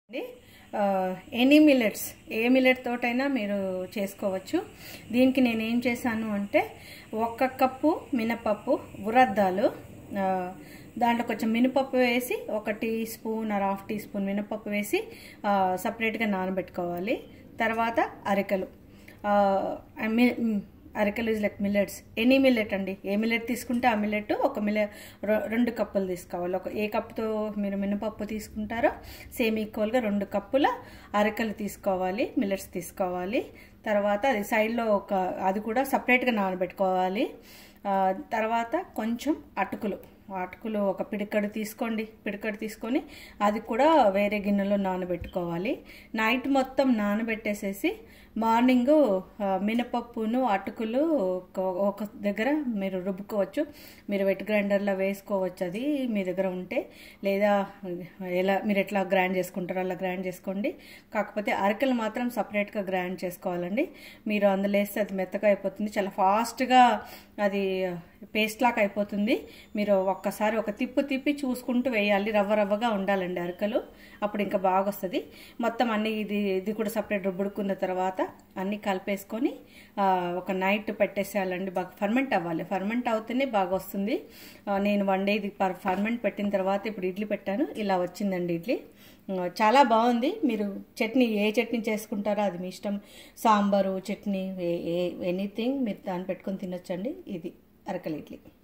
అండి any millets ఏ millet తోటైనా మీరు చేసుకోవచ్చు దీనికి నేను ఏం చేశాను అంటే ఒక్క కప్పు మినపప్పు ఉరద్దాలు ఆ, దాంట్లో కొంచెం మినపప్పు వేసి ఒక teaspoon or half teaspoon మినపప్పు వేసి ఆ, సపరేట్గా నానబెట్టుకోవాలి తర్వాత అరికలు ఆ, ఐ మీన్ మ్, అరికలు is like millets any millet అండి ఏ మిల్లెట్ తీసుకుంటే ఆ మిల్లెట్ ఒక మిల్లె రె- రెండు కప్పులు తీసుకోవాలి ఒక ఏ కప్పుతో మీరు మినపప్పు తీసుకుంటారో సేమ్ ఈక్వల్గా రెండు కప్పుల అరికలు తీసుకోవాలి మిల్లెట్స్ తీసుకోవాలి తర్వాత అది సైడ్లో ఒక అది కూడా సపరేట్గా నానబెట్టుకోవాలి ఆ, తర్వాత కొంచెం అటుకులు అటుకులు ఒక పిడికడు తీసుకోండి పిడికడు తీసుకొని అది కూడా వేరే గిన్నెలో నానబెట్టుకోవాలి నైట్ మొత్తం నానబెట్టేసేసి మార్నింగ్ ఆ, మినపప్పును అటుకులు ఒక- ఒక దగ్గర మీరు రుబ్బుకోవచ్చు మీరు వెట్ గ్రైండర్లో వేసుకోవచ్చు అది మీ దగ్గర ఉంటే లేదా ఎలా మీరు ఎట్లా గ్రైండ్ చేసుకుంటారో అలా గ్రైండ్ చేసుకోండి కాకపోతే అరకలు మాత్రం సపరేట్గా గ్రైండ్ చేసుకోవాలండి మీరు అందులో వేస్తే అది మెత్తగా అయిపోతుంది చాలా ఫాస్ట్గా అది పేస్ట్ లాగా అయిపోతుంది మీరు ఒక్కసారి ఒక తిప్పు తిప్పి చూసుకుంటూ వేయాలి రవ్వ రవ్వగా ఉండాలండి అరకలు అప్పుడు ఇంకా బాగా వస్తుంది మొత్తం అన్ని ఇది ఇది కూడా సపరేట్ రుబ్బుడుకున్న తర్వాత అన్ని కలిపేసుకొని ఆ, ఒక నైట్ పెట్టేసేయాలండి బాగా ఫర్మెంట్ అవ్వాలి ఫర్మెంట్ అవుతేనే బాగా వస్తుంది ఆ, నేను వన్ డే ఇది ఫర్మెంట్ పెట్టిన తర్వాత ఇప్పుడు ఇడ్లీ పెట్టాను ఇలా వచ్చిందండి ఇడ్లీ ఆ, చాలా బాగుంది మీరు చట్నీ ఏ చట్నీ చేసుకుంటారో అది మీ ఇష్టం సాంబారు చట్నీ ఏ ఎనీథింగ్ మీరు దాన్ని పెట్టుకొని తినొచ్చండి ఇది అరకలి ఇడ్లీ